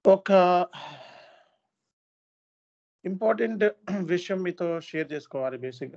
ఒక ఇంపార్టెంట్ విషయం మీతో షేర్ చేసుకోవాలి బేసిక్‌గా.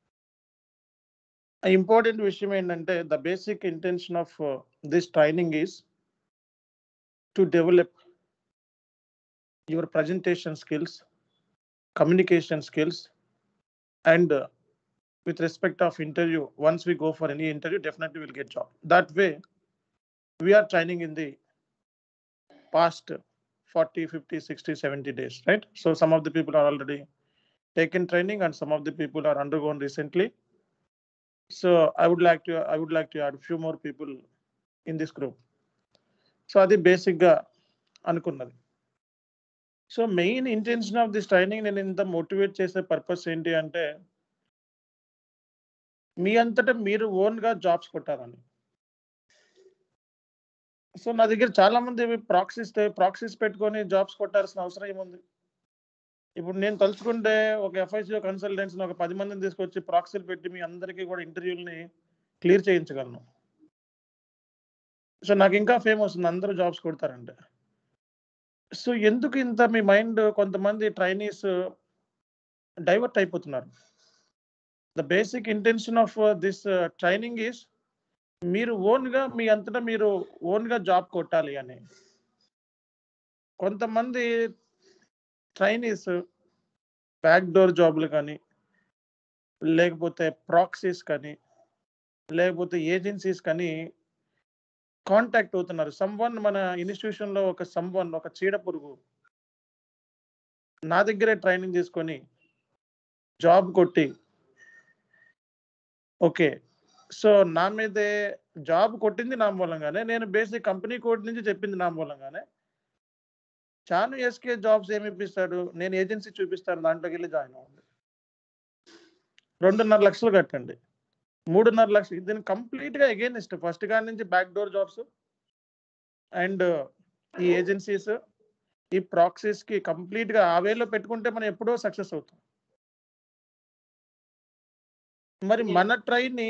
ఆ ఇంపార్టెంట్ విషయం ఏంటంటే the basic intention of this training is to develop your presentation skills, communication skills and uh, with respect of interview, once we go for any interview, definitely we'll get job. That way, we are training in the past 40, 50, 60, 70 days, right? So some of the people are already taken training and some of the people are undergone recently. So I would like to I would like to add few more people in this group. So అది బేసిక్గా అనుకున్నది so main intention of this training నేను ఇంత motivate చేసే purpose ఏంటి అంటే మీ అంతటా మీరు ఓన్గా జాబ్స్ కొట్టారని సో నా దగ్గర చాలా మంది ప్రాక్సిస్ ప్రాక్సిస్ పెట్టుకొని జాబ్స్ కొట్టాల్సిన అవసరం ఏముంది ఇప్పుడు నేను తలుచుకుంటే ఒక ఎఫ్ఐసిఓ కన్సల్టెంట్స్ని ఒక పది మందిని తీసుకొచ్చి ప్రాక్సీలు పెట్టి మీ అందరికీ కూడా ఇంటర్వ్యూలని క్లియర్ చేయించగలను సో నాకు ఇంకా ఫేమ్ వస్తుంది అందరూ జాబ్స్ కొడతారంటే సో ఎందుకు ఇంత మీ మైండ్ కొంతమంది ట్రైనీస్ డైవర్ట్ అయిపోతున్నారు the basic intention of this training is మీరు ఓన్గా మీ అంతటా మీరు ఓన్గా జాబ్ కొట్టాలి అని కొంతమంది ట్రైనీస్ బ్యాక్ డోర్ జాబ్లు కానీ లేకపోతే ప్రాక్సీస్ కానీ లేకపోతే ఏజెన్సీస్ కానీ కాంటాక్ట్ అవుతున్నారు సమ్వన్ మన ఇన్స్టిట్యూషన్లో ఒక సమ్వన్ ఒక చీడ పురుగు నా దగ్గరే ట్రైనింగ్ తీసుకొని జాబ్ కొట్టి ఓకే సో నా మీదే జాబ్ కొట్టింది నా మూలంగానే నేను బేసిక్ కంపెనీ కోడ్ నుంచి చెప్పింది నా మూలంగానే చాను ఎస్కే జాబ్స్ ఏమి ఇప్పిస్తాడు నేను ఏజెన్సీ చూపిస్తాను దాంట్లోకి వెళ్ళి జాయిన్ అవ్వండి రెండున్నర లక్షలు కట్టండి మూడున్నర లక్షలు దీన్ని కంప్లీట్గా అగేనిస్ట్ ఫస్ట్ కాడి నుంచి బ్యాక్ డోర్ జాబ్స్ అండ్ ఈ ఏజెన్సీస్ ఈ ప్రాక్సీస్కి కంప్లీట్గా ఆ వేలో పెట్టుకుంటే మనం ఎప్పుడో సక్సెస్ అవుతాం మరి మన ట్రైని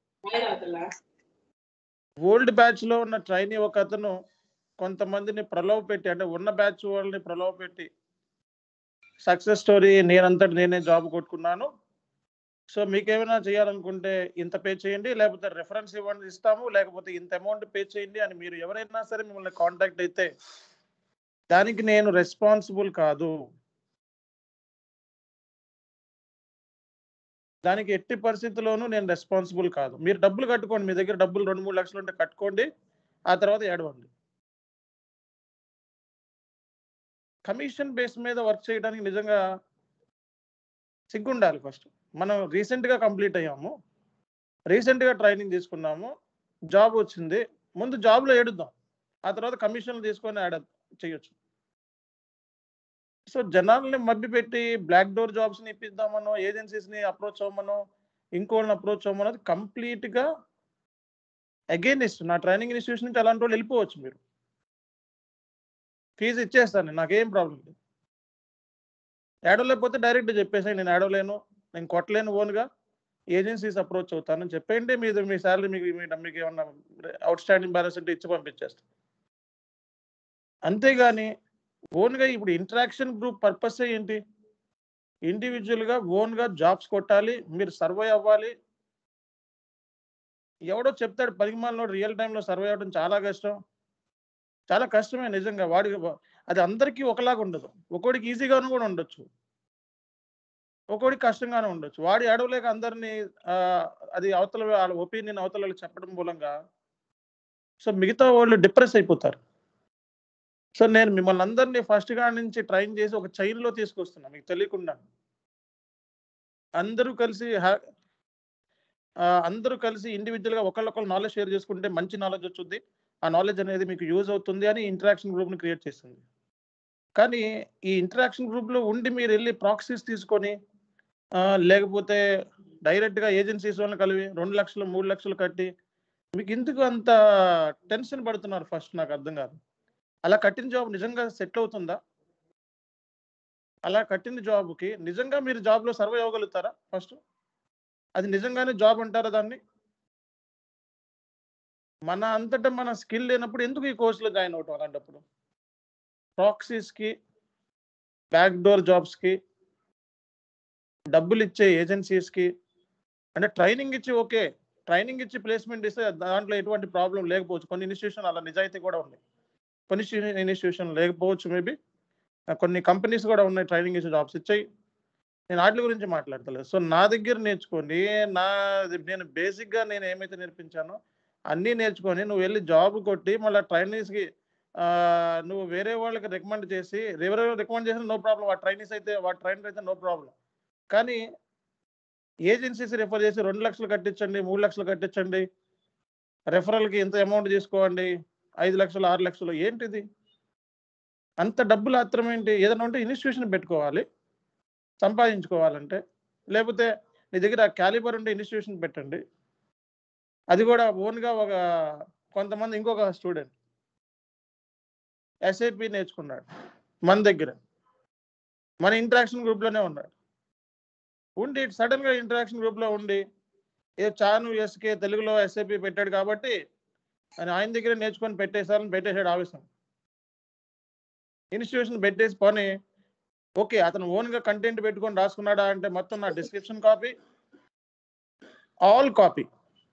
ఓల్డ్ బ్యాచ్లో ఉన్న ట్రైనీ ఒక అతను కొంతమందిని ప్రలోభ పెట్టి అంటే ఉన్న బ్యాచ్ వాళ్ళని ప్రలోభ పెట్టి సక్సెస్ స్టోరీ నేనంతటి నేనే జాబ్ కొట్టుకున్నాను సో మీకు ఏమైనా చేయాలనుకుంటే ఇంత పే చేయండి లేకపోతే రెఫరెన్స్ ఇవ్వండి ఇస్తాము లేకపోతే ఇంత అమౌంట్ పే చేయండి అని మీరు ఎవరైనా సరే మిమ్మల్ని కాంటాక్ట్ అయితే దానికి నేను రెస్పాన్సిబుల్ కాదు దానికి ఎట్టి పరిస్థితుల్లోనూ నేను రెస్పాన్సిబుల్ కాదు మీరు డబ్బులు కట్టుకోండి మీ దగ్గర డబ్బులు రెండు మూడు లక్షలు ఉంటే కట్టుకోండి ఆ తర్వాత ఏడవండి కమిషన్ బేస్ మీద వర్క్ చేయడానికి నిజంగా సిగ్గుండాలి ఫస్ట్ మనం రీసెంట్గా కంప్లీట్ అయ్యాము రీసెంట్గా ట్రైనింగ్ తీసుకున్నాము జాబ్ వచ్చింది ముందు జాబ్లో ఏడుద్దాం ఆ తర్వాత కమిషన్లు తీసుకొని యాడ్ చేయొచ్చు సో జనాల్ని మభ్యపెట్టి బ్లాక్ డోర్ జాబ్స్ని ఇప్పిద్దామనో ఏజెన్సీస్ని అప్రోచ్ అవ్వమనో ఇంకోళ్ళని అప్రోచ్ అవ్వమనో కంప్లీట్గా అగైనిస్ట్ నా ట్రైనింగ్ ఇన్స్టిట్యూషన్ నుంచి అలాంటి వాళ్ళు వెళ్ళిపోవచ్చు మీరు ఫీజు ఇచ్చేస్తాను నాకేం ప్రాబ్లం లేదు ఏడవలేకపోతే డైరెక్ట్ చెప్పేసాయి నేను ఏడవలేను నేను కొట్టలేను ఓన్గా ఏజెన్సీస్ అప్రోచ్ అవుతానని చెప్పండి మీద మీ శాలరీ మీకు మీకు ఏమన్నా అవుట్ స్టాండింగ్ బ్యాలెన్స్ ఉంటే ఇచ్చి పంపించేస్తాను అంతేగాని ఓన్గా ఇప్పుడు ఇంటరాక్షన్ గ్రూప్ పర్పస్ ఏంటి ఇండివిజువల్గా ఓన్గా జాబ్స్ కొట్టాలి మీరు సర్వే అవ్వాలి ఎవడో చెప్తాడు పరిమాణంలో రియల్ టైంలో సర్వే అవ్వడం చాలా కష్టం చాలా కష్టమే నిజంగా వాడి అది అందరికీ ఒకలాగా ఉండదు ఒక్కోడికి ఈజీగాను కూడా ఉండొచ్చు ఒక్కోడికి కష్టంగానే ఉండొచ్చు వాడి అడవలేక అందరినీ అది అవతల వాళ్ళ ఒపీనియన్ అవతల వాళ్ళు చెప్పడం మూలంగా సో మిగతా వాళ్ళు డిప్రెస్ అయిపోతారు సో నేను మిమ్మల్ని అందరినీ ఫస్ట్ గా నుంచి ట్రైన్ చేసి ఒక చైన్లో తీసుకొస్తున్నా మీకు తెలియకుండా అందరూ కలిసి అందరూ కలిసి ఇండివిజువల్గా ఒకళ్ళొకళ్ళు నాలెడ్జ్ షేర్ చేసుకుంటే మంచి నాలెడ్జ్ వచ్చింది ఆ నాలెడ్జ్ అనేది మీకు యూజ్ అవుతుంది అని ఇంటరాక్షన్ గ్రూప్ని క్రియేట్ చేస్తుంది కానీ ఈ ఇంటరాక్షన్ గ్రూప్లో ఉండి మీరు వెళ్ళి ప్రాక్సీస్ తీసుకొని లేకపోతే డైరెక్ట్గా ఏజెన్సీస్ వాళ్ళని కలివి రెండు లక్షలు మూడు లక్షలు కట్టి మీకు ఎందుకు అంత టెన్షన్ పడుతున్నారు ఫస్ట్ నాకు అర్థం కాదు అలా కట్టిన జాబ్ నిజంగా సెటిల్ అవుతుందా అలా కట్టిన జాబ్కి నిజంగా మీరు జాబ్లో సర్వే అవ్వగలుగుతారా ఫస్ట్ అది నిజంగానే జాబ్ అంటారా దాన్ని మన అంతటా మన స్కిల్ లేనప్పుడు ఎందుకు ఈ కోర్సులో జాయిన్ అవటం అలాంటప్పుడు ప్రాక్సీస్కి బ్యాక్ డోర్ జాబ్స్కి డబ్బులు ఇచ్చే ఏజెన్సీస్కి అంటే ట్రైనింగ్ ఇచ్చి ఓకే ట్రైనింగ్ ఇచ్చి ప్లేస్మెంట్ ఇస్తే దాంట్లో ఎటువంటి ప్రాబ్లం లేకపోవచ్చు కొన్ని ఇన్స్టిట్యూషన్ అలా నిజాయితీ కూడా ఉన్నాయి కొన్ని ఇన్స్టిట్యూషన్ లేకపోవచ్చు మేబీ కొన్ని కంపెనీస్ కూడా ఉన్నాయి ట్రైనింగ్ ఇచ్చే జాబ్స్ ఇచ్చాయి నేను వాటి గురించి మాట్లాడతలేదు సో నా దగ్గర నేర్చుకోండి నా నేను బేసిక్గా నేను ఏమైతే నేర్పించానో అన్నీ నేర్చుకొని నువ్వు వెళ్ళి జాబ్ కొట్టి మళ్ళీ ట్రైనీస్కి నువ్వు వేరే వాళ్ళకి రికమెండ్ చేసి ఎవరెవరు రికమెండ్ చేసిన నో ప్రాబ్లం వాడు ట్రైనీస్ అయితే వాడు ట్రైనర్ అయితే నో ప్రాబ్లం కానీ ఏజెన్సీస్ రిఫర్ చేసి రెండు లక్షలు కట్టించండి మూడు లక్షలు కట్టించండి రెఫరల్కి ఇంత అమౌంట్ తీసుకోండి ఐదు లక్షలు ఆరు లక్షలు ఏంటిది అంత డబ్బులు ఆత్రం ఏంటి ఏదైనా ఉంటే ఇన్స్టిట్యూషన్ పెట్టుకోవాలి సంపాదించుకోవాలంటే లేకపోతే నీ దగ్గర క్యాలిబర్ ఉండే ఇన్స్టిట్యూషన్ పెట్టండి అది కూడా ఓన్గా ఒక కొంతమంది ఇంకొక స్టూడెంట్ ఎస్ఐపి నేర్చుకున్నాడు మన దగ్గర మన ఇంటరాక్షన్ గ్రూప్లోనే ఉన్నాడు ఉండి సడన్గా ఇంటరాక్షన్ గ్రూప్లో ఉండి ఏ చాను ఎస్కే తెలుగులో ఎస్ఐపి పెట్టాడు కాబట్టి ఆయన ఆయన దగ్గర నేర్చుకొని పెట్టేశారని పెట్టేశాడు ఆవేశం ఇన్స్టిట్యూషన్ పెట్టేసి పోనీ ఓకే అతను ఓన్గా కంటెంట్ పెట్టుకొని రాసుకున్నాడా అంటే మొత్తం నా డిస్క్రిప్షన్ కాపీ ఆల్ కాపీ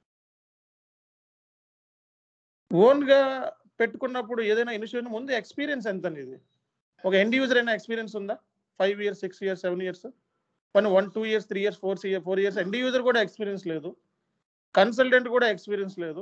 ఓన్గా పెట్టుకున్నప్పుడు ఏదైనా ఇన్స్టిట్యూషన్ ముందు ఎక్స్పీరియన్స్ ఎంత ఇది ఒక ఎండ్ యూజర్ అయినా ఎక్స్పీరియన్స్ ఉందా five years six years seven years కొన్ని one two years three years four year four years end user కూడా ఎక్స్పీరియన్స్ లేదు కన్సల్టెంట్ కూడా ఎక్స్పీరియన్స్ లేదు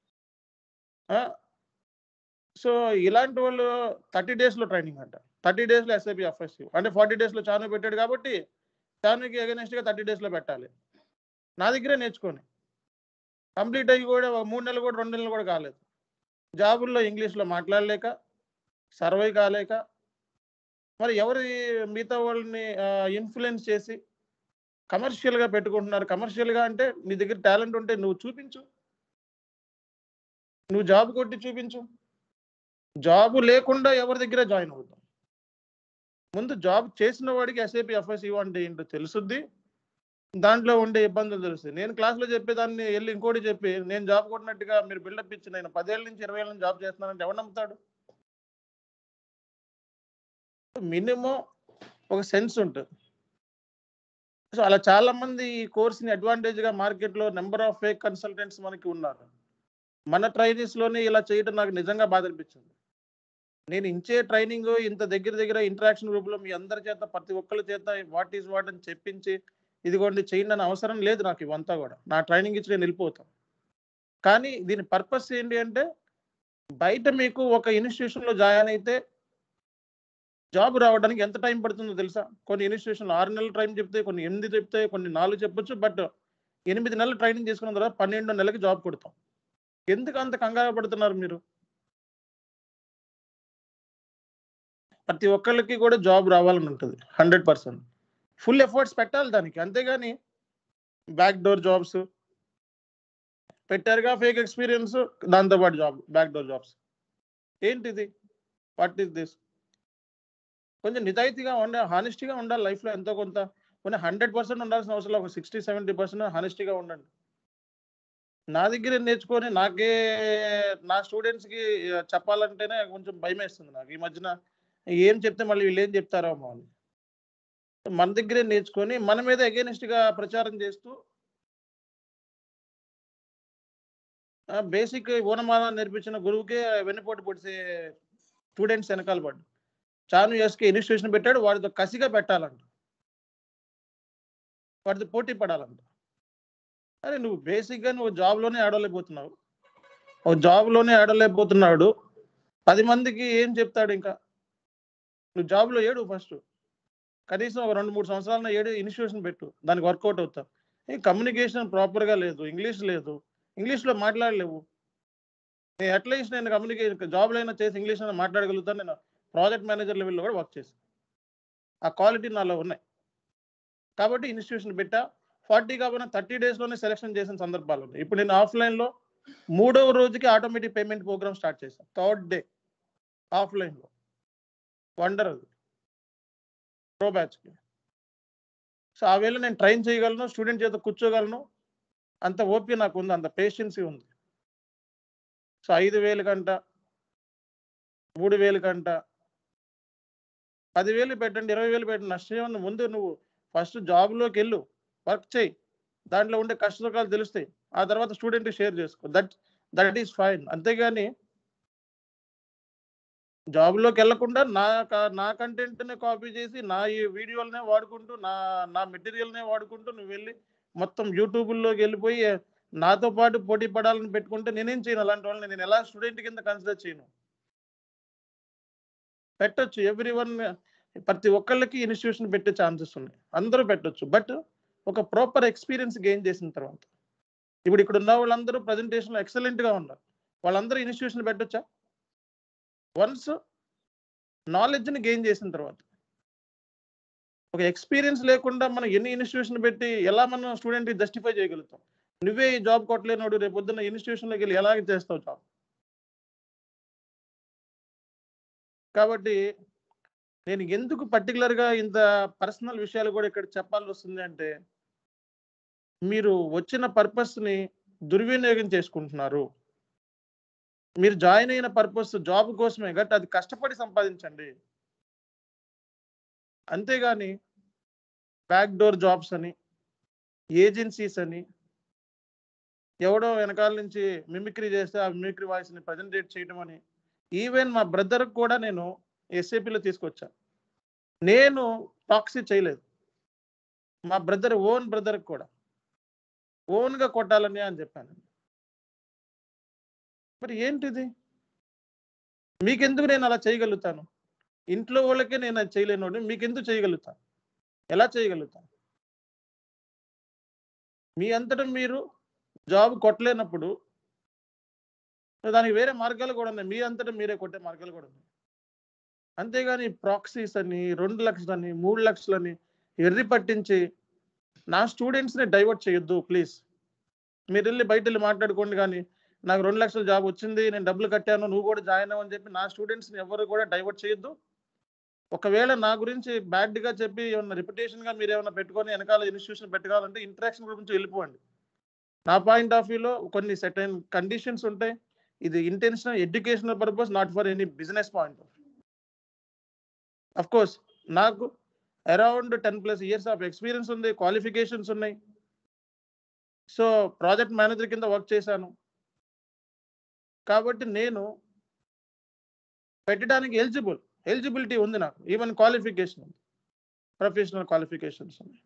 సో ఇలాంటి వాళ్ళు థర్టీ డేస్లో ట్రైనింగ్ అంట థర్టీ డేస్లో ఎస్ఐపి ఎఫ్ఎస్యూ అంటే ఫార్టీ డేస్లో చాను పెట్టాడు కాబట్టి చానుకి అగెనెస్ట్గా థర్టీ డేస్లో పెట్టాలి నా దగ్గరే నేర్చుకొని కంప్లీట్ అయ్యి కూడా ఒక మూడు నెలలు కూడా రెండు నెలలు కూడా కాలేదు జాబుల్లో ఇంగ్లీష్లో మాట్లాడలేక సర్వై కాలేక మరి ఎవరి మిగతా వాళ్ళని ఇన్ఫ్లుయెన్స్ చేసి కమర్షియల్గా పెట్టుకుంటున్నారు కమర్షియల్గా అంటే నీ దగ్గర టాలెంట్ ఉంటే నువ్వు చూపించు నువ్వు జాబ్ కొట్టి చూపించు జాబ్ లేకుండా ఎవరి దగ్గర జాయిన్ అవుతాం ముందు జాబ్ చేసిన వాడికి ఎస్ఏపి ఎఫ్ఎస్యూ అంటే ఏంటో తెలుసుద్ది దాంట్లో ఉండే ఇబ్బందులు తెలుస్తాయి నేను క్లాస్లో చెప్పేదాన్ని వెళ్ళి ఇంకోటి చెప్పి నేను జాబ్ కొట్టినట్టుగా మీరు బిల్డప్ ఇచ్చి నేను పదేళ్ళ నుంచి ఇరవై ఏళ్ళ నుంచి జాబ్ చేస్తున్నానంటే ఎవరు నమ్ముతాడు మినిమం ఒక సెన్స్ ఉంటుంది సో అలా చాలా మంది ఈ కోర్స్ని అడ్వాంటేజ్గా మార్కెట్లో నెంబర్ ఆఫ్ ఫేక్ కన్సల్టెంట్స్ మనకి ఉన్నారు మన ట్రైనీస్లోనే ఇలా చేయడం నాకు నిజంగా బాధ అనిపించింది నేను ఇచ్చే ట్రైనింగ్ ఇంత దగ్గర దగ్గర ఇంటరాక్షన్ గ్రూప్లో మీ అందరి చేత ప్రతి ఒక్కరి చేత వాట్ ఈజ్ వాట్ అని చెప్పించి ఇదిగోండి చేయండి అని అవసరం లేదు నాకు ఇవంతా కూడా నా ట్రైనింగ్ ఇచ్చి నేను వెళ్ళిపోతాను కానీ దీని పర్పస్ ఏంటి అంటే బయట మీకు ఒక ఇన్స్టిట్యూషన్లో జాయిన్ అయితే జాబ్ రావడానికి ఎంత టైం పడుతుందో తెలుసా కొన్ని ఇన్స్టిట్యూషన్లో ఆరు నెలలు ట్రైన్ చెప్తే కొన్ని ఎనిమిది చెప్తే కొన్ని నాలుగు చెప్పొచ్చు బట్ ఎనిమిది నెలలు ట్రైనింగ్ తీసుకున్న తర్వాత పన్నెండు నెలలకి జాబ్ కొడతాం ఎందుకు అంత కంగారు పడుతున్నారు మీరు ప్రతి ఒక్కళ్ళకి కూడా జాబ్ రావాలని ఉంటుంది హండ్రెడ్ పర్సెంట్ ఫుల్ ఎఫర్ట్స్ పెట్టాలి దానికి అంతేగాని బ్యాక్ డోర్ జాబ్స్ పెట్టారుగా ఫేక్ ఎక్స్పీరియన్స్ దాంతోపాటు జాబ్ బ్యాక్ డోర్ జాబ్స్ ఏంటిది వాట్ ఈస్ దిస్ కొంచెం నిజాయితీగా ఉండే హానెస్టీగా ఉండాలి లైఫ్లో ఎంతో కొంత కొన్ని హండ్రెడ్ పర్సెంట్ ఉండాల్సిన అవసరం ఒక సిక్స్టీ సెవెంటీ పర్సెంట్ హానెస్టీగా ఉండండి నా దగ్గర నేర్చుకొని నాకే నా స్టూడెంట్స్కి చెప్పాలంటేనే కొంచెం భయం వేస్తుంది నాకు ఈ మధ్యన ఏం చెప్తే మళ్ళీ వీళ్ళు ఏం చెప్తారో అని మన దగ్గరే నేర్చుకొని మన మీద అగేనిస్ట్గా ప్రచారం చేస్తూ బేసిక్ ఓనమాల నేర్పించిన గురువుకే వెన్నుపోటు పొడిసే స్టూడెంట్స్ వెనకాల పడ్డు చాను ఎస్కే ఇన్స్టిట్యూషన్ పెట్టాడు వాడితో కసిగా పెట్టాలంట వాడితో పోటీ పడాలంట అరే నువ్వు బేసిక్గా నువ్వు జాబ్లోనే ఆడలేకపోతున్నావు ఒక జాబ్లోనే ఆడలేకపోతున్నాడు పది మందికి ఏం చెప్తాడు ఇంకా నువ్వు జాబ్లో ఏడు ఫస్ట్ కనీసం ఒక రెండు మూడు సంవత్సరాల ఏడు ఇన్స్టిట్యూషన్ పెట్టు దానికి వర్కౌట్ అవుతా ఈ కమ్యూనికేషన్ ప్రాపర్గా లేదు ఇంగ్లీష్ లేదు ఇంగ్లీష్లో మాట్లాడలేవు నేను అట్లీస్ట్ నేను కమ్యూనికేషన్ జాబ్లో అయినా చేసి ఇంగ్లీష్ అయినా మాట్లాడగలుగుతాను నేను ప్రాజెక్ట్ మేనేజర్ లెవెల్లో కూడా వర్క్ చేశాను ఆ క్వాలిటీ నాలో ఉన్నాయి కాబట్టి ఇన్స్టిట్యూషన్ పెట్టా ఫార్టీ కాకపోయినా థర్టీ డేస్లోనే సెలెక్షన్ చేసిన సందర్భాలు ఉన్నాయి ఇప్పుడు నేను ఆఫ్లైన్లో మూడవ రోజుకి ఆటోమేటిక్ పేమెంట్ ప్రోగ్రామ్ స్టార్ట్ చేశాను థర్డ్ డే ఆఫ్లైన్లో వండర్ అది ప్రో బ్యాచ్కి సో ఆ వేళ నేను ట్రైన్ చేయగలను స్టూడెంట్ చేత కూర్చోగలను అంత ఓపీ నాకు ఉంది అంత పేషెన్సీ ఉంది సో ఐదు వేలు కంట మూడు వేలు కంట పదివేలు పెట్టండి ఇరవై వేలు పెట్టండి నష్టం ఏమన్నా ముందు నువ్వు ఫస్ట్ జాబ్లోకి వెళ్ళు వర్క్ చేయి దాంట్లో ఉండే కష్టసుఖాలు తెలుస్తాయి ఆ తర్వాత స్టూడెంట్ షేర్ చేసుకో దట్ దట్ ఈస్ ఫైన్ అంతేగాని జాబ్లోకి వెళ్లకుండా నా క- నా కంటెంట్నే కాపీ చేసి నా ఈ వీడియోలనే వాడుకుంటూ నా నా మెటీరియల్నే వాడుకుంటూ నువ్వు వెళ్ళి మొత్తం యూట్యూబ్లోకి వెళ్ళిపోయి నాతో పాటు పోటీ పడాలని పెట్టుకుంటే నేనేం చేయను అలాంటి వాళ్ళని నేను ఎలా స్టూడెంట్ కింద కన్సిడర్ చేయను పెట్టొచ్చు ఎవ్రీ వన్ ప్రతి ఒక్కళ్ళకి ఇన్స్టిట్యూషన్ పెట్టే ఛాన్సెస్ ఉన్నాయి అందరూ పెట్టొచ్చు బట్ ఒక ప్రాపర్ ఎక్స్పీరియన్స్ గెయిన్ చేసిన తర్వాత ఇప్పుడు ఇక్కడ ఉన్న వాళ్ళందరూ ప్రజెంటేషన్లో ఎక్సలెంట్గా ఉన్నారు వాళ్ళందరూ ఇన్స్టిట్యూషన్ పెట్టొచ్చా వన్స్ నాలెడ్జ్ని గెయిన్ చేసిన తర్వాత ఒక ఎక్స్పీరియన్స్ లేకుండా మనం ఎన్ని ఇన్స్టిట్యూషన్ పెట్టి ఎలా మనం స్టూడెంట్కి జస్టిఫై చేయగలుగుతాం నువ్వే ఈ జాబ్ కొట్టలేనోడు రేపు పొద్దున్న ఇన్స్టిట్యూషన్లోకి వెళ్ళి ఎలాగ చేస్తావు జాబ్ కాబట్టి నేను ఎందుకు పర్టికులర్గా ఇంత పర్సనల్ విషయాలు కూడా ఇక్కడ చెప్పాల్సి వస్తుంది అంటే మీరు వచ్చిన పర్పస్ని దుర్వినియోగం చేసుకుంటున్నారు మీరు జాయిన్ అయిన పర్పస్ జాబ్ కోసమే గట్ అది కష్టపడి సంపాదించండి అంతేగాని బ్యాక్ డోర్ జాబ్స్ అని ఏజెన్సీస్ అని ఎవడో వెనకాల నుంచి మిమిక్రీ చేస్తే ఆ మిమిక్రీ వాయిస్ని ప్రజెంటేట్ చేయడం అని ఈవెన్ మా బ్రదర్ కూడా నేను ఎస్ఏపిలో తీసుకొచ్చా నేను టాక్సీ చేయలేదు మా బ్రదర్ ఓన్ బ్రదర్ కూడా ఓన్గా కొట్టాలని అని చెప్పాను మరి ఏంటిది మీకెందుకు నేను అలా చేయగలుగుతాను ఇంట్లో వాళ్ళకే నేను అది చేయలేనోడు మీకెందుకు చేయగలుగుతాను ఎలా చేయగలుగుతాను మీ అంతటా మీరు జాబ్ కొట్టలేనప్పుడు దానికి వేరే మార్గాలు కూడా ఉన్నాయి మీ అంతటా మీరే కొట్టే మార్గాలు కూడా ఉన్నాయి అంతేగాని ప్రాక్సీస్ అని రెండు లక్షలని మూడు లక్షలని ఎర్రి పట్టించి నా స్టూడెంట్స్ని డైవర్ట్ చేయొద్దు ప్లీజ్ మీరు వెళ్ళి బయట వెళ్ళి మాట్లాడుకోండి కానీ నాకు రెండు లక్షల జాబ్ వచ్చింది నేను డబ్బులు కట్టాను నువ్వు కూడా జాయిన్ అవ్వని చెప్పి నా స్టూడెంట్స్ని ఎవరు కూడా డైవర్ట్ చేయొద్దు ఒకవేళ నా గురించి బ్యాడ్గా చెప్పి ఏమన్నా రిప్యుటేషన్గా మీరు ఏమైనా పెట్టుకొని వెనకాల ఇన్స్టిట్యూషన్ పెట్టుకోవాలంటే ఇంటరాక్షన్ గురించి వెళ్ళిపోండి నా పాయింట్ ఆఫ్ వ్యూలో కొన్ని సెటైన్ కండిషన్స్ ఉంటాయి ఇది intentional educational purpose not for any business point of of course నాకు around ten plus years of experience ఉంది క్వాలిఫికేషన్స్ ఉన్నాయి సో ప్రాజెక్ట్ మేనేజర్ కింద వర్క్ చేశాను కాబట్టి నేను పెట్టడానికి ఎలిజిబుల్ ఎలిజిబిలిటీ ఉంది నాకు ఈవెన్ క్వాలిఫికేషన్ ఉంది ప్రొఫెషనల్ క్వాలిఫికేషన్స్ ఉన్నాయి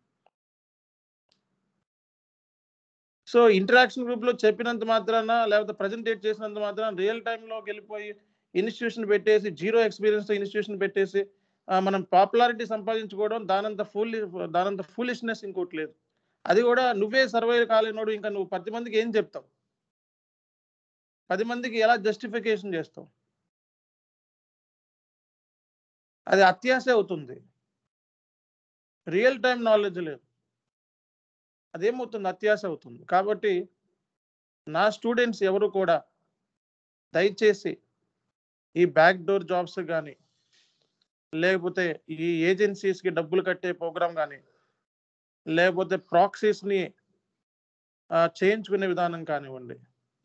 సో ఇంటరాక్షన్ గ్రూప్లో చెప్పినంత మాత్రాన లేకపోతే ప్రజెంటేట్ చేసినంత మాత్రాన రియల్ టైంలోకి వెళ్ళిపోయి ఇన్స్టిట్యూషన్ పెట్టేసి జీరో ఎక్స్పీరియన్స్తో ఇన్స్టిట్యూషన్ పెట్టేసి ఆ, మనం పాపులారిటీ సంపాదించుకోవడం దానంత ఫుల్ దానంత ఫూలిష్నెస్ ఇంకోటి లేదు అది కూడా నువ్వే సర్వైవ్ కాలేనోడు ఇంకా నువ్వు పది మందికి ఏం చెప్తావు పది మందికి ఎలా జస్టిఫికేషన్ చేస్తావు అది అత్యాశ అవుతుంది రియల్ టైం నాలెడ్జ్ లేదు అదేమవుతుంది అత్యాశ అవుతుంది కాబట్టి నా స్టూడెంట్స్ ఎవరు కూడా దయచేసి ఈ బ్యాక్ డోర్ జాబ్స్ కానీ లేకపోతే ఈ ఏజెన్సీస్కి డబ్బులు కట్టే ప్రోగ్రామ్ కానీ లేకపోతే ప్రాక్సీస్ని చేయించుకునే విధానం కానివ్వండి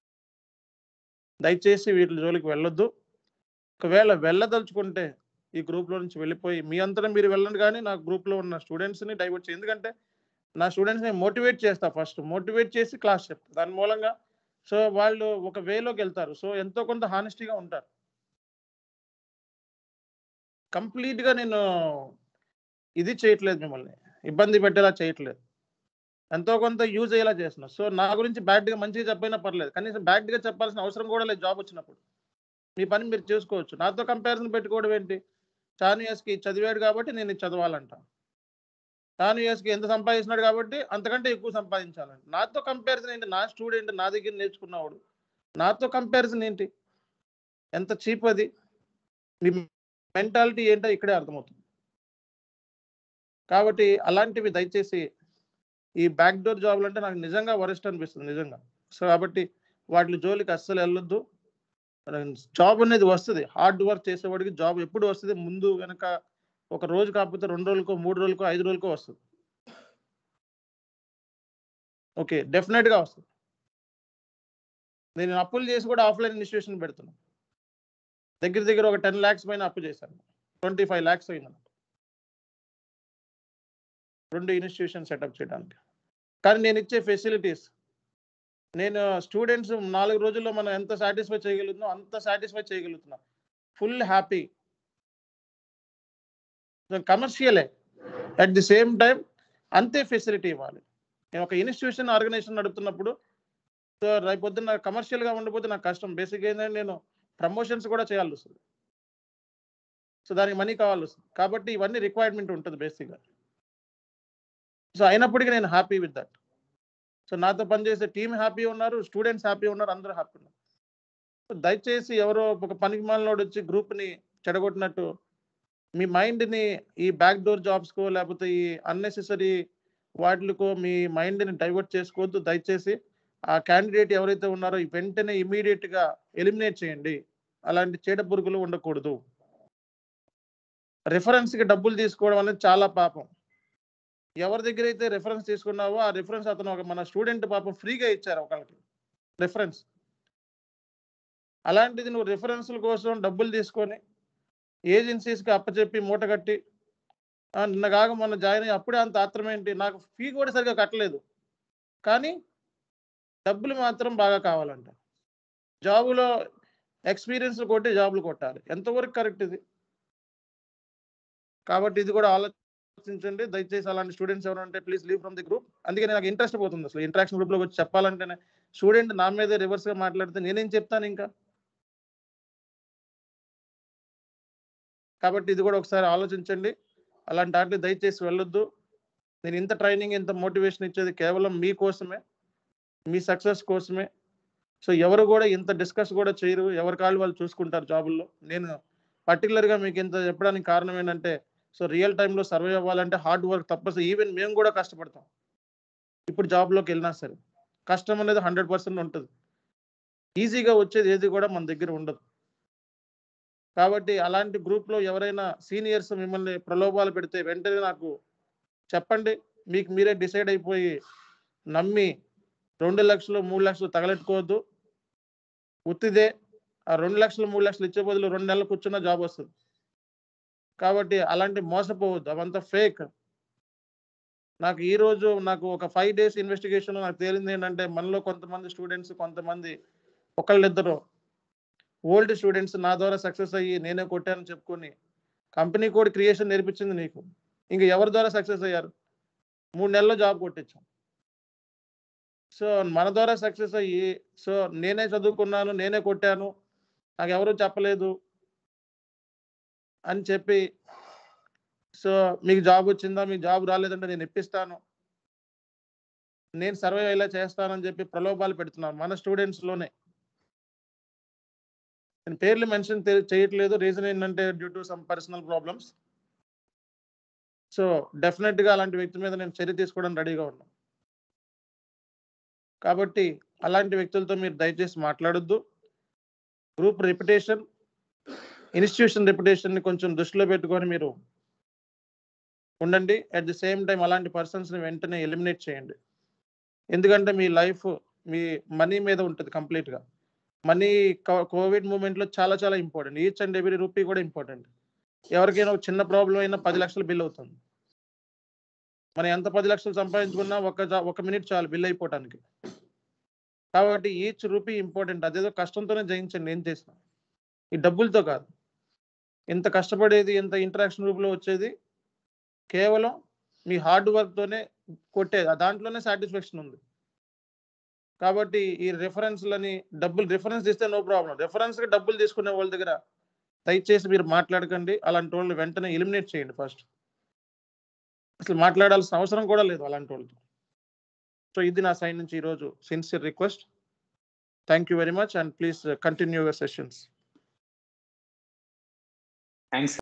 దయచేసి వీటి జోలికి వెళ్ళొద్దు ఒకవేళ వెళ్ళదలుచుకుంటే ఈ గ్రూప్లో నుంచి వెళ్ళిపోయి మీ అంతటా మీరు వెళ్ళండి కానీ నా గ్రూప్లో ఉన్న స్టూడెంట్స్ని డైవర్ట్ చేయి ఎందుకంటే నా స్టూడెంట్స్ని మోటివేట్ చేస్తా ఫస్ట్ మోటివేట్ చేసి క్లాస్ చెప్తా దాని మూలంగా సో వాళ్ళు ఒక వేలోకి వెళ్తారు సో ఎంతో కొంత హానెస్టీగా ఉంటారు కంప్లీట్గా నేను ఇది చేయట్లేదు మిమ్మల్ని ఇబ్బంది పెట్టేలా చేయట్లేదు ఎంతో కొంత యూజ్ అయ్యేలా చేస్తున్నా సో నా గురించి బ్యాడ్గా మంచిగా చెప్పైనా పర్లేదు కనీసం బ్యాడ్గా చెప్పాల్సిన అవసరం కూడా లేదు జాబ్ వచ్చినప్పుడు మీ పని మీరు చేసుకోవచ్చు నాతో కంపారిజన్ పెట్టుకోవడం ఏంటి చాను ఇయర్స్కి చదివాడు కాబట్టి నేను ఇది చదవాలంట చాను ఇయర్స్కి ఎంత సంపాదిస్తున్నాడు కాబట్టి అంతకంటే ఎక్కువ సంపాదించాలంట నాతో కంపారిజన్ ఏంటి నా స్టూడెంట్ నా దగ్గర నేర్చుకున్నవాడు నాతో కంపారిజన్ ఏంటి ఎంత చీప్ అది మీ మెంటాలిటీ ఏంటో ఇక్కడే అర్థమవుతుంది కాబట్టి అలాంటివి దయచేసి ఈ బ్యాక్ డోర్ జాబ్లు అంటే నాకు నిజంగా వరెస్ట్ అనిపిస్తుంది నిజంగా సో కాబట్టి వాటి జోలికి అస్సలు వెళ్ళొద్దు జాబ్ అనేది వస్తుంది హార్డ్ వర్క్ చేసేవాడికి జాబ్ ఎప్పుడు వస్తుంది ముందు వెనక ఒక రోజు కాకపోతే రెండు రోజులకో మూడు రోజులకో ఐదు రోజులకో వస్తుంది ఓకే డెఫినెట్గా వస్తుంది నేను అప్పులు చేసి కూడా ఆఫ్లైన్ ఇన్స్టిట్యూషన్ పెడుతున్నాను దగ్గర దగ్గర ఒక టెన్ ల్యాక్స్ పైన అప్పు చేశాను ట్వంటీ ఫైవ్ ల్యాక్స్ అయింది నాకు రెండు ఇన్స్టిట్యూషన్ సెటప్ చేయడానికి కానీ నేను ఇచ్చే ఫెసిలిటీస్ నేను స్టూడెంట్స్ నాలుగు రోజుల్లో మనం ఎంత సాటిస్ఫై చేయగలుగుతున్నాం అంత సాటిస్ఫై చేయగలుగుతున్నాం ఫుల్ హ్యాపీ కమర్షియలే అట్ ది సేమ్ టైం అంతే ఫెసిలిటీ ఇవ్వాలి నేను ఒక ఇన్స్టిట్యూషన్ ఆర్గనైజేషన్ నడుపుతున్నప్పుడు సో రేపు పొద్దున్న కమర్షియల్గా ఉండిపోతే నాకు కష్టం బేసిక్ ఏంటంటే నేను ప్రమోషన్స్ కూడా చేయాల్సి వస్తుంది సో దానికి మనీ కావాల్సి వస్తుంది కాబట్టి ఇవన్నీ రిక్వైర్మెంట్ ఉంటుంది బేసిక్గా సో అయినప్పటికీ నేను హ్యాపీ విత్ దట్ సో నాతో పనిచేసే టీం హ్యాపీ ఉన్నారు స్టూడెంట్స్ హ్యాపీ ఉన్నారు అందరూ హ్యాపీ ఉన్నారు సో దయచేసి ఎవరో ఒక పనికి మాలినోడు వచ్చి గ్రూప్ని చెడగొట్టినట్టు మీ మైండ్ని ఈ బ్యాక్ డోర్ జాబ్స్కో లేకపోతే ఈ అన్నెసెసరీ వాటికో మీ మైండ్ని డైవర్ట్ చేసుకోవద్దు దయచేసి ఆ క్యాండిడేట్ ఎవరైతే ఉన్నారో వెంటనే ఇమీడియట్గా ఎలిమినేట్ చేయండి అలాంటి చీడ పురుగులు ఉండకూడదు రిఫరెన్స్కి డబ్బులు తీసుకోవడం అనేది చాలా పాపం ఎవరి దగ్గర అయితే రిఫరెన్స్ తీసుకున్నావో ఆ రిఫరెన్స్ అతను ఒక మన స్టూడెంట్ పాపం ఫ్రీగా ఇచ్చారు ఒకళ్ళకి రిఫరెన్స్ అలాంటిది నువ్వు రిఫరెన్స్ల కోసం డబ్బులు తీసుకొని ఏజెన్సీస్కి అప్పచెప్పి మూట కట్టి "ఆ, నిన్న కాక మొన్న జాయిన్ అయ్యి అప్పుడే అంత ఆత్రం ఏంటి నాకు ఫీ కూడా సరిగా కట్టలేదు కానీ డబ్బులు మాత్రం బాగా కావాలంట జాబులో ఎక్స్పీరియన్స్ కొట్టి జాబులు కొట్టాలి ఎంతవరకు కరెక్ట్ ఇది కాబట్టి ఇది కూడా ఆలోచించండి దయచేసి అలాంటి స్టూడెంట్స్ ఎవరు ఉంటే please leave from the group అందుకే నాకు ఇంట్రెస్ట్ పోతుంది అసలు ఇంట్రాక్షన్ గ్రూప్లోకి వచ్చి చెప్పాలంటేనే స్టూడెంట్ నా మీదే రివర్స్గా మాట్లాడితే నేనేం చెప్తాను ఇంకా కాబట్టి ఇది కూడా ఒకసారి ఆలోచించండి అలాంటి వాటిని దయచేసి వెళ్ళొద్దు నేను ఇంత ట్రైనింగ్ ఇంత మోటివేషన్ ఇచ్చేది కేవలం మీకోసమే మీ సక్సెస్ కోసమే సో ఎవరు కూడా ఇంత డిస్కస్ కూడా చేయరు ఎవరి కాళ్ళు వాళ్ళు చూసుకుంటారు జాబుల్లో నేను పర్టికులర్గా మీకు ఇంత చెప్పడానికి కారణం ఏంటంటే సో రియల్ టైంలో సర్వే అవ్వాలంటే హార్డ్ వర్క్ తప్పదు ఈవెన్ మేము కూడా కష్టపడతాం ఇప్పుడు జాబ్లోకి వెళ్ళినా సరే కష్టం అనేది హండ్రెడ్ పర్సెంట్ ఉంటుంది ఈజీగా వచ్చేది ఏది కూడా మన దగ్గర ఉండదు కాబట్టి అలాంటి గ్రూప్లో ఎవరైనా సీనియర్స్ మిమ్మల్ని ప్రలోభాలు పెడితే వెంటనే నాకు చెప్పండి మీకు మీరే డిసైడ్ అయిపోయి నమ్మి రెండు లక్షలు మూడు లక్షలు తగలెట్టుకోవద్దు ఉత్తిదే ఆ రెండు లక్షలు మూడు లక్షలు ఇచ్చే బదులు రెండు నెలలు కూర్చున్న జాబ్ వస్తుంది కాబట్టి అలాంటి మోసపోవద్దు అవంతా ఫేక్ నాకు ఈ రోజు నాకు ఒక ఫైవ్ డేస్ ఇన్వెస్టిగేషన్ నాకు తేలింది ఏంటంటే మనలో కొంతమంది స్టూడెంట్స్ కొంతమంది ఒకళ్ళిద్దరు ఓల్డ్ స్టూడెంట్స్ నా ద్వారా సక్సెస్ అయ్యి నేనే కొట్టానని చెప్పుకొని కంపెనీ కోడ్ క్రియేషన్ నేర్పించింది నీకు ఇంక ఎవరి ద్వారా సక్సెస్ అయ్యారు మూడు నెలల్లో జాబ్ కొట్టించాం సో మన ద్వారా సక్సెస్ అయ్యి సో నేనే చదువుకున్నాను నేనే కొట్టాను నాకు ఎవరు చెప్పలేదు అని చెప్పి సో మీకు జాబ్ వచ్చిందా మీకు జాబ్ రాలేదంటే నేను ఇప్పిస్తాను నేను సర్వే ఇలా చేస్తానని చెప్పి ప్రలోభాలు పెడుతున్నాను మన స్టూడెంట్స్లోనే నేను పేర్లు మెన్షన్ చేయట్లేదు రీజన్ ఏంటంటే due to some personal problems so డెఫినెట్గా అలాంటి వ్యక్తి మీద నేను చర్య తీసుకోవడానికి రెడీగా ఉన్నాను కాబట్టి అలాంటి వ్యక్తులతో మీరు దయచేసి మాట్లాడొద్దు గ్రూప్ రెప్యుటేషన్ ఇన్స్టిట్యూషన్ రెప్యుటేషన్ని కొంచెం దృష్టిలో పెట్టుకొని మీరు ఉండండి అట్ ది సేమ్ టైం అలాంటి పర్సన్స్ని వెంటనే ఎలిమినేట్ చేయండి ఎందుకంటే మీ లైఫ్ మీ మనీ మీద ఉంటుంది కంప్లీట్గా మనీ కోవిడ్ మూమెంట్లో చాలా చాలా important each and every rupee కూడా ఇంపార్టెంట్ ఎవరికైనా ఒక చిన్న ప్రాబ్లం అయినా పది లక్షలు బిల్ అవుతుంది మనం ఎంత పది లక్షలు సంపాదించుకున్నా ఒక జా- ఒక మినిట్ చాలు బిల్ అయిపోవటానికి కాబట్టి ఈచ్ రూపీ ఇంపార్టెంట్ అదేదో కష్టంతోనే జయించండి ఏం చేసినా ఈ డబ్బులతో కాదు ఇంత కష్టపడేది ఇంత ఇంటరాక్షన్ రూపంలో వచ్చేది కేవలం మీ హార్డ్ వర్క్తోనే కొట్టేది ఆ దాంట్లోనే సాటిస్ఫాక్షన్ ఉంది కాబట్టి ఈ రెఫరెన్స్లని డబ్బులు రిఫరెన్స్ ఇస్తే నో ప్రాబ్లం రెఫరెన్స్కి డబ్బులు తీసుకునే వాళ్ళ దగ్గర దయచేసి మీరు మాట్లాడకండి అలాంటి వాళ్ళని వెంటనే ఎలిమినేట్ చేయండి ఫస్ట్ అసలు మాట్లాడాల్సిన అవసరం కూడా లేదు అలాంటి వాళ్ళతో సో ఇది నా సైడ్ నుంచి ఈరోజు sincere request thank you very much and please continue your sessions thanks